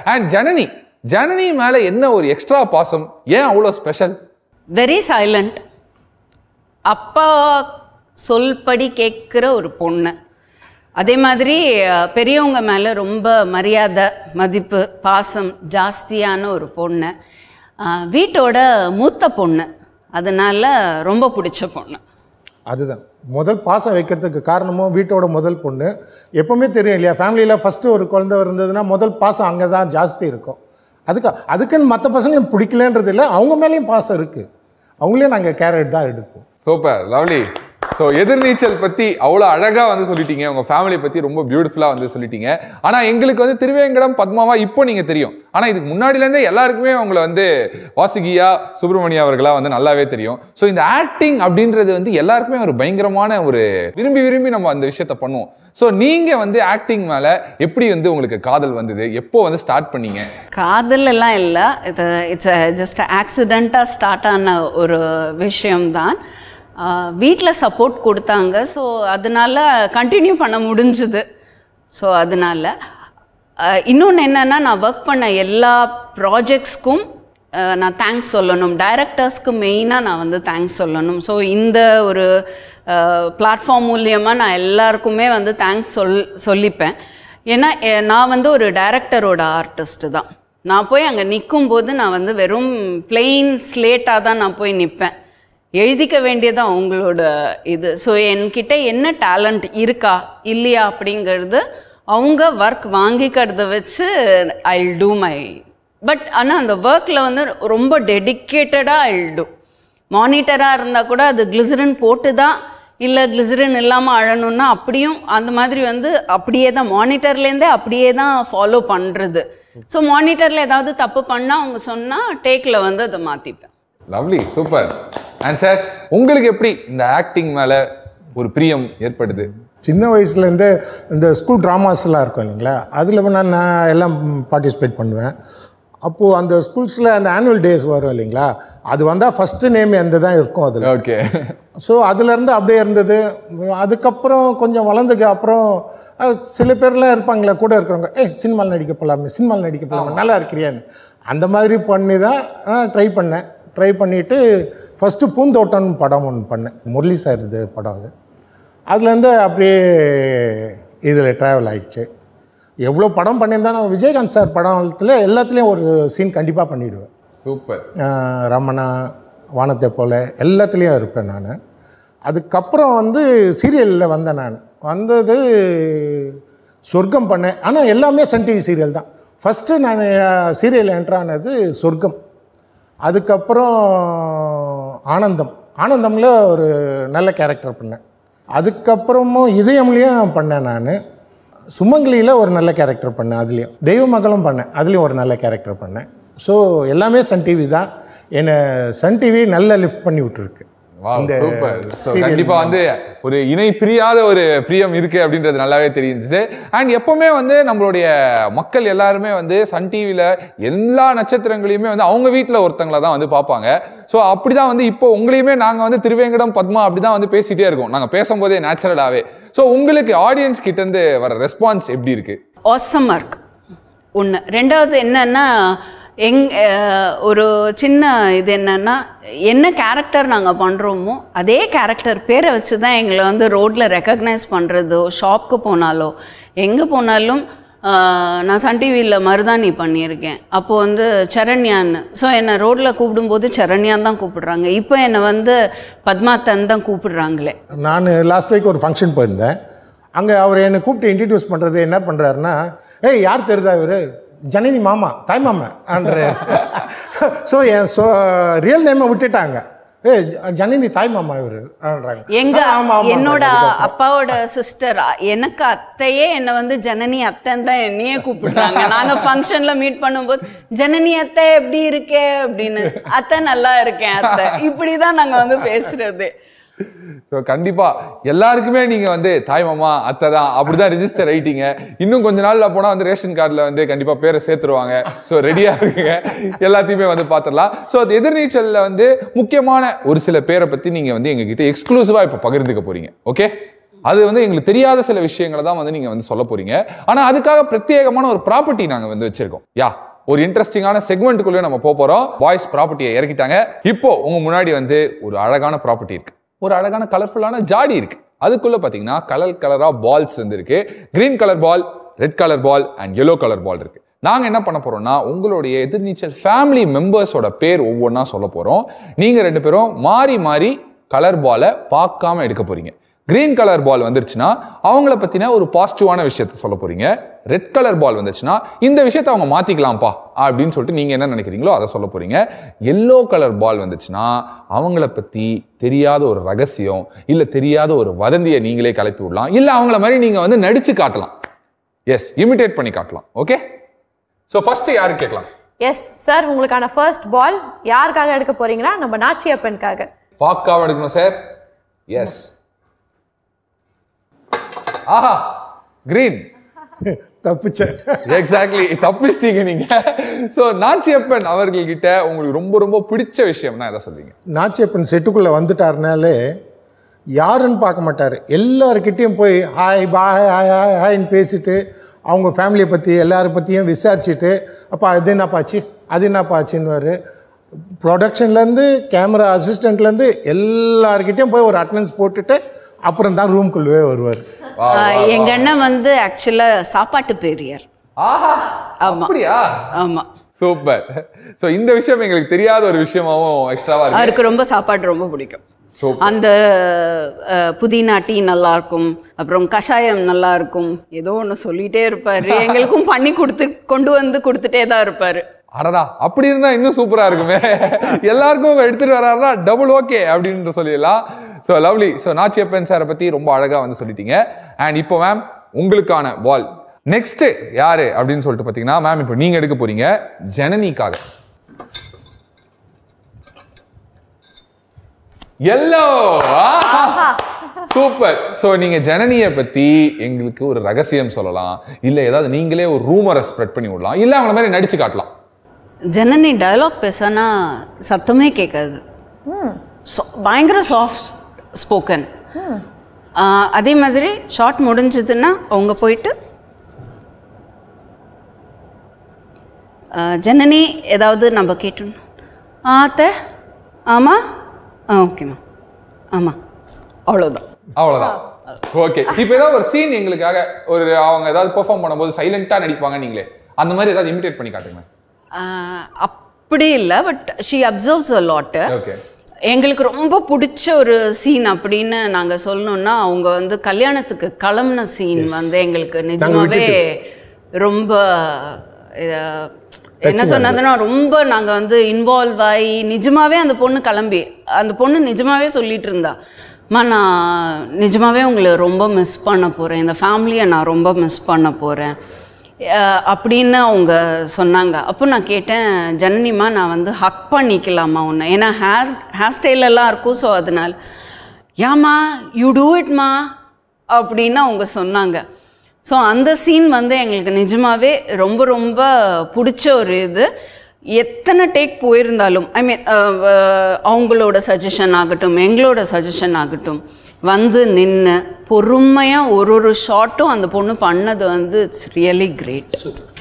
And Janani Janani மேல என்ன ஒரு எக்ஸ்ட்ரா பாசம் ஏன் அவ்வளோ ஸ்பெஷல் வெரி சைலண்ட் அப்பா சொல்படி கேட்குற ஒரு பொண்ணு அதே மாதிரி அஹ், பெரியவங்க மேலே ரொம்ப மரியாதை மதிப்பு பாசம் ஜாஸ்தியான ஒரு பொண்ணு அஹ், வீட்டோட மூத்த பொண்ணு அதனால ரொம்ப பிடிச்ச பொண்ணு அதுதான் முதல் பாசம் வைக்கிறதுக்கு காரணமும் வீட்டோட முதல் பொண்ணு எப்பவுமே தெரியும் இல்லையா ஃபேமிலியில் ஃபஸ்ட்டு ஒரு குழந்தை இருந்ததுன்னா முதல் பாசம் அங்கே தான் ஜாஸ்தி இருக்கும் அதுக்கு அதுக்குன்னு மற்ற பசங்க பிடிக்கலன்றது இல்லை அவங்க மேலேயும் பாசம் இருக்குது அவங்களே நாங்கள் கேரட் தான் எடுப்போம் சூப்பர் லவ்லி ஸோ எதிர்நீச்சல் பத்தி அவ்வளோ அழகா வந்து சொல்லிட்டீங்க உங்க ஃபேமிலி பத்தி ரொம்ப பியூட்டிஃபுல்லா வந்து சொல்லிட்டீங்க ஆனா எங்களுக்கு வந்து திருவேங்கடம் பத்மாவா இப்போ நீங்க தெரியும் ஆனா இதுக்கு முன்னாடில இருந்தே எல்லாருக்குமே உங்களை வந்து வாசுகியா சுப்பிரமணியா அவர்களா வந்து நல்லாவே தெரியும் ஸோ இந்த ஆக்டிங் அப்படின்றது வந்து எல்லாருக்குமே ஒரு பயங்கரமான ஒரு விரும்பி விரும்பி நம்ம அந்த விஷயத்த பண்ணுவோம் ஸோ நீங்க வந்து ஆக்டிங் மேல எப்படி வந்து உங்களுக்கு காதல் வந்தது எப்போ வந்து ஸ்டார்ட் பண்ணீங்க காதல் எல்லாம் இல்லை இது இட்ஸ் ஜஸ்ட் ஆக்சிடெண்ட்டாக ஸ்டார்ட் ஆன ஒரு விஷயம்தான் வீட்டில் சப்போர்ட் கொடுத்தாங்க ஸோ அதனால கண்டினியூ பண்ண முடிஞ்சுது ஸோ அதனால இன்னொன்று என்னென்னா நான் ஒர்க் பண்ண எல்லா ப்ராஜெக்ட்ஸ்க்கும் நான் தேங்க்ஸ் சொல்லணும் டைரக்டர்ஸ்க்கு மெயினாக நான் வந்து தேங்க்ஸ் சொல்லணும் ஸோ இந்த ஒரு பிளாட்ஃபார்ம் மூலியமாக நான் எல்லாருக்குமே வந்து தேங்க்ஸ் சொல் சொல்லிப்பேன் ஏன்னா எ- நான் வந்து ஒரு டைரக்டரோட ஆர்டிஸ்ட்டு தான் நான் போய் அங்கே நிற்கும்போது நான் வந்து வெறும் பிளெயின் ஸ்லேட்டாக தான் நான் போய் நிற்பேன் எழுதிக்க வேண்டியது அவங்களோட இது ஸோ என்கிட்ட என்ன டேலண்ட் இருக்கா இல்லையா அப்படிங்கிறது அவங்க ஒர்க் வாங்கிக்கிறத வச்சு ஐ டூ மை பட் ஆனால் அந்த ஒர்க்கில் வந்து ரொம்ப டெடிக்கேட்டடாக ஐ டூ மானிட்டராக இருந்தால் கூட அது கிளிசரின் போட்டு தான் இல்லை கிளிசரின் இல்லாமல் அழணும்னா அப்படியும் அந்த மாதிரி வந்து அப்படியே தான் மானிட்டர்லேருந்தே அப்படியே தான் ஃபாலோ பண்ணுறது ஸோ மானிட்டரில் ஏதாவது தப்பு பண்ணால் அவங்க சொன்னால் டேக்கில் வந்து அதை மாற்றிப்பேன் லவ்லி சூப்பர் அண்ட் சார் உங்களுக்கு எப்படி இந்த ஆக்டிங் மேல ஒரு பிரியம் ஏற்படுது சின்ன வயசுலேருந்தே இந்த ஸ்கூல் ட்ராமாஸ்லாம் இருக்கும் இல்லைங்களா அதில் நான் நான் எல்லாம் பார்ட்டிசிபேட் பண்ணுவேன் அப்போது அந்த ஸ்கூல்ஸில் அந்த ஆனுவல் டேஸ் வரும் இல்லைங்களா அது வந்தால் ஃபஸ்ட்டு நேம் எந்த தான் இருக்கும் அதில் ஓகே ஸோ அதுலேருந்து அப்படியே இருந்தது அதுக்கப்புறம் கொஞ்சம் வளர்ந்ததுக்கு அப்புறம் அஹ், சில பேர்லாம் இருப்பாங்களே கூட இருக்கிறவங்க ஏய் சினிமாவில் நடிக்க போகலாமே சினிமாவில் நடிக்க போகலாமே நல்லா இருக்கிறியான்னு அந்த மாதிரி பண்ணி தான் நான் ட்ரை பண்ணேன் ட்ரை பண்ணிவிட்டு ஃபஸ்ட்டு பூந்தோட்டம்னு படம் ஒன்று பண்ணேன் முரளி சார் இது படம் அது அதுலேருந்து அப்படியே இதில் ட்ராவல் ஆயிடுச்சு எவ்வளோ படம் பண்ணியிருந்தாலும் விஜயகாந்த் சார் படத்தில் எல்லாத்துலேயும் ஒரு சீன் கண்டிப்பாக பண்ணிவிடுவேன் சூப்பர் ஆஹ் ரமணா வானத்தை போல எல்லாத்துலேயும் இருப்பேன் நான் அதுக்கப்புறம் வந்து சீரியலில் வந்தேன் நான் வந்தது சொர்க்கம் பண்ணேன் ஆனால் எல்லாமே சன் டிவி சீரியல் தான் ஃபஸ்ட்டு நான் சீரியல் என்ட்ரானது சொர்க்கம் அதுக்கப்புறம் ஆனந்தம் ஆனந்தமில் ஒரு நல்ல கேரக்டர் பண்ணேன் அதுக்கப்புறமும் இதயம்லேயும் பண்ணேன் நான் சுமங்கலியில் ஒரு நல்ல கேரக்டர் பண்ணேன் அதுலேயும் தெய்வ மகளும் பண்ணேன் அதுலேயும் ஒரு நல்ல கேரக்டர் பண்ணேன் ஸோ எல்லாமே சன் டிவி தான் என்னை சன் டிவி நல்ல லிஃப்ட் பண்ணி விட்டுருக்கு வாவ் இந்த சூப்பர் ஸோ serial கண்டிப்பா வந்து ஒரு இணை பிரியாத ஒரு பிரியம் இருக்கு அப்படின்றது நல்லாவே தெரிஞ்சுச்சு அண்ட் எப்பவுமே வந்து நம்மளுடைய மக்கள் எல்லாருமே வந்து சன் டிவில எல்லா நட்சத்திரங்களையுமே வந்து அவங்க வீட்டில் ஒருத்தங்கள தான் வந்து பார்ப்பாங்க ஸோ அப்படிதான் வந்து இப்போ உங்களையுமே நாங்க வந்து திருவேங்கடம் பத்மா அப்படிதான் வந்து பேசிட்டே இருக்கோம் நாங்க பேசும்போதே நேச்சுரலாவே ஸோ உங்களுக்கு ஆடியன்ஸ் கிட்ட இருந்து வர ரெஸ்பான்ஸ் எப்படி இருக்கு ஆசமாக இருக்கு ஒன்று ரெண்டாவது என்னன்னா எங் அஹ், ஒரு சின்ன இது என்னன்னா என்ன கேரக்டர் நாங்கள் பண்ணுறோமோ அதே கேரக்டர் பேரை வச்சு தான் எங்களை வந்து ரோட்டில் ரெக்கக்னைஸ் பண்ணுறதோ ஷாப்க்கு போனாலோ எங்கே போனாலும் அஹ், நான் சன் டிவியில் மருதாணி பண்ணியிருக்கேன் அப்போது வந்து சரண்யான்னு ஸோ என்னை ரோட்டில் கூப்பிடும்போது சரண்யான் தான் கூப்பிடுறாங்க இப்போ என்னை வந்து பத்மாத்தன் தான் கூப்பிடுறாங்களே நான் லாஸ்ட் வீக் ஒரு ஃபங்க்ஷன் போயிருந்தேன் அங்கே அவர் என்னை கூப்பிட்டு இன்ட்ரடியூஸ் பண்ணுறது என்ன பண்ணுறாருன்னா ஏய் யார் தெரியுதா இவர் ஜனனி மாமா தாய் மாமா அன்ற ஸோ என் ஸோ ரியல் நேமை விட்டுட்டாங்க ஏய் ஜ- ஜனனி தாய் மாமா இவர் எங்க என்னோட அப்பாவோட சிஸ்டர் எனக்கு அத்தையே என்னை வந்து ஜனனி அத்தைன்னு தான் என்னையே கூப்பிடுறாங்க நாங்க ஃபங்க்ஷன்ல மீட் பண்ணும்போது ஜனனி அத்தை எப்படி இருக்கே அப்படின்னு அத்தை நல்லா இருக்கேன் அத்தை இப்படிதான் நாங்க வந்து பேசுறது ஸோ கண்டிப்பா எல்லாருக்குமே நீங்க வந்து தாய் மாமா அத்தை தான் அப்படிதான் ரெஜிஸ்டர் ஆயிட்டீங்க இன்னும் கொஞ்ச நாள்ல போனா வந்து ரேஷன் கார்டுல வந்து கண்டிப்பா பேரை சேர்த்துருவாங்க ஸோ ரெடியா இருக்குங்க எல்லாத்தையுமே வந்து பார்த்துடலாம் ஸோ அது எதிர்நீச்சல்ல வந்து முக்கியமான ஒரு சில பேரை பத்தி நீங்க வந்து எங்ககிட்ட எக்ஸ்க்ளூசிவா இப்போ பகிர்ந்துக்க போறீங்க ஓகே அது வந்து எங்களுக்கு தெரியாத சில விஷயங்களை தான் வந்து நீங்க வந்து சொல்ல போறீங்க ஆனா அதுக்காக பிரத்யேகமான ஒரு ப்ராப்பர்ட்டி நாங்க வந்து வச்சிருக்கோம் யா ஒரு இன்ட்ரெஸ்டிங்கான செக்மெண்ட்டுக்குள்ளே நம்ம போக போறோம் பாய்ஸ் ப்ராப்பர்ட்டியை இறக்கிட்டாங்க இப்போ உங்க முன்னாடி வந்து ஒரு அழகான ப்ராப்பர்ட்டி இருக்கு ஒரு அழகான கலர்ஃபுல்லான ஜாடி இருக்கு அதுக்குள்ள பாத்தீங்கன்னா கலர் கலரா பால்ஸ் வந்து இருக்கு green colour ball red colour ball and yellow colour ball இருக்கு நாங்க என்ன பண்ண போறோம்னா உங்களுடைய எதிர்நீச்சல் ஃபேமிலி மெம்பர்ஸோட பேர் ஒவ்வொன்றா சொல்ல போறோம் நீங்க ரெண்டு பேரும் மாறி மாறி கலர் பாலை பார்க்காம எடுக்க போறீங்க கிரீன் கலர் பால் வந்துருச்சுன்னா அவங்கள பத்தின ஒரு பாசிட்டிவான விஷயத்த சொல்ல போறீங்க ரெட் கலர் பால் வந்துச்சுன்னா இந்த விஷயத்த அவங்க மாத்திக்கலாம்ப்பா அப்படின்னு சொல்லிட்டு நீங்க என்ன நினைக்கிறீங்களோ அதை சொல்ல போறீங்க எல்லோ கலர் பால் வந்துச்சுன்னா அவங்கள பத்தி தெரியாத ஒரு ரகசியம் இல்ல தெரியாத ஒரு வதந்தியை நீங்களே கிளப்பி விடலாம் இல்ல அவங்கள மாதிரி நீங்க வந்து நடிச்சு காட்டலாம் எஸ் இமிடேட் பண்ணி காட்டலாம் ஓகே ஸோ ஃபர்ஸ்ட் யாரு கேட்கலாம் எஸ் சார் உங்களுக்கான ஃபர்ஸ்ட் பால் யாருக்காக எடுக்க போறீங்கன்னா நம்ம நாச்சியப்பனுக்காக பாக்காம எடுக்கணும் சார் எஸ் ஆஹா கிரீன் தப்பிச்சேன் எக்ஸாக்ட்லி தப்பிச்சிட்டீங்க நீங்க ஸோ நாச்சியப்பன் அவர்கள்கிட்ட உங்களுக்கு ரொம்ப ரொம்ப பிடிச்ச விஷயம்னா எதை சொல்றீங்க நாச்சியப்பன் செட்டுக்குள்ளே வந்துட்டாருனாலே யாருன்னு பார்க்க மாட்டார் எல்லாருக்கிட்டேயும் போய் ஹாய் பாய் ஹாய் ஹாய் ஹாய்ன்னு பேசிட்டு அவங்க ஃபேமிலியை பற்றி எல்லாரை பற்றியும் விசாரிச்சுட்டு அப்பா அது என்னப்பாச்சு அது என்னப்பாச்சுன்னு ப்ரொடக்ஷன்லேருந்து கேமரா அசிஸ்டண்ட்லேருந்து எல்லாருக்கிட்டேயும் போய் ஒரு அட்டண்டன்ஸ் போட்டுட்டு அப்புறம் தான் ரூம்குள்ளவே வருவார் வா, ஆஹ் எங்க அண்ணன் வந்து ஆக்சுவலா சாப்பாட்டு பெரியர் ஆஹா ஆமா. அப்படியா ஆமா சூப்பர் ஸோ இந்த விஷயம் எங்களுக்கு தெரியாத ஒரு விஷயமாவும் எக்ஸ்ட்ராவா இருக்கு அவருக்கு ரொம்ப சாப்பாடு ரொம்ப பிடிக்கும் Super. அந்த அஹ், புதினா டீ நல்லா இருக்கும் அப்புறம் கஷாயம் நல்லா இருக்கும் ஏதோ ஒன்று சொல்லிட்டே இருப்பாரு எங்களுக்கும் பண்ணி கொடுத்து கொண்டு வந்து கொடுத்துட்டே தான் இருப்பாரு அடடா அப்படி இருந்தா இன்னும் சூப்பரா இருக்குமே எல்லாருக்கும் எடுத்துட்டு வராருன்னா டபுள் ஓகே அப்படின்னு சொல்லிடலாம் ஸோ லவ்லி ஸோ நாச்சியப்பன் சாரை பத்தி ரொம்ப அழகா வந்து சொல்லிட்டீங்க அண்ட் இப்போ மேம் உங்களுக்கான பால் நெக்ஸ்ட் யாரு அப்படின்னு சொல்லிட்டு பார்த்தீங்கன்னா மேம் இப்போ நீங்க எடுக்க போறீங்க ஜனனிக்காக எல்லோ சூப்பர் சோ நீங்க ஜனனியை பத்தி எங்களுக்கு ஒரு ரகசியம் சொல்லலாம் இல்ல ஏதாவது நீங்களே ஒரு ரூமரை ஸ்ப்ரெட் பண்ணி விடலாம் இல்ல அவங்கள மாதிரி நடிச்சு காட்டலாம் ஜனனி டயலாக் பேசினா சத்தமே கேட்காது So- பயங்கர சாஃப்ட் ஸ்போக்கன் அதே மாதிரி ஷார்ட் முடிஞ்சதுன்னா அவங்க போயிட்டு ஆஹ், ஜனனி ஏதாவது நம்ம கேட்டோம் ஆ அத்தை ஆமாம் ஆ ஓகேம்மா ஆமாம் அவ்வளோதான் அவ்வளவுதான் ஓகே இப்போ ஏதாவது ஒரு சீன் எங்களுக்காக ஒரு அவங்க ஏதாவது பெர்ஃபார்ம் பண்ணும்போது சைலண்டா நடிப்பாங்க நீங்களே அந்த மாதிரி ஏதாவது இமிடேட் பண்ணி காட்டுங்க ஆஹ், அப்படி இல்லை but she observes a lot okay எங்களுக்கு ரொம்ப பிடிச்ச ஒரு சீன் அப்படின்னு நாங்க சொல்லணும்னா அவங்க வந்து கல்யாணத்துக்கு கிளம்புன சீன் வந்து எங்களுக்கு நிஜமாவே ரொம்ப அஹ், என்ன சொன்னதுன்னா ரொம்ப நாங்க வந்து இன்வால்வ் ஆகி நிஜமாவே அந்த பொண்ணு கிளம்பி அந்த பொண்ணு நிஜமாவே சொல்லிட்டு இருந்தா அம்மா நான் நிஜமாவே உங்களை ரொம்ப மிஸ் பண்ண போறேன் இந்த ஃபேமிலியை நான் ரொம்ப மிஸ் பண்ண போறேன் அஹ் அப்படின்னு அவங்க சொன்னாங்க அப்போ நான் கேட்டேன் ஜனனிமா நான் வந்து ஹக் பண்ணிக்கலாமா உன்னை ஏன்னா ஹேர் ஹேர் ஸ்டைல் எல்லாம் இருக்கும் ஸோ அதனால யாமா யூ டூ இட்மா அப்படின்னு அவங்க சொன்னாங்க ஸோ அந்த சீன் வந்து எங்களுக்கு நிஜமாவே ரொம்ப ரொம்ப பிடிச்ச ஒரு இது எத்தனை டேக் போயிருந்தாலும் ஐ மீன் அவங்களோட சஜஷன் ஆகட்டும் எங்களோட சஜஷன் ஆகட்டும் வந்து நின்று பொறுமையாக ஒரு ஒரு ஷாட்டும் அந்த பொண்ணு பண்ணது வந்து இட்ஸ் ரியலி கிரேட்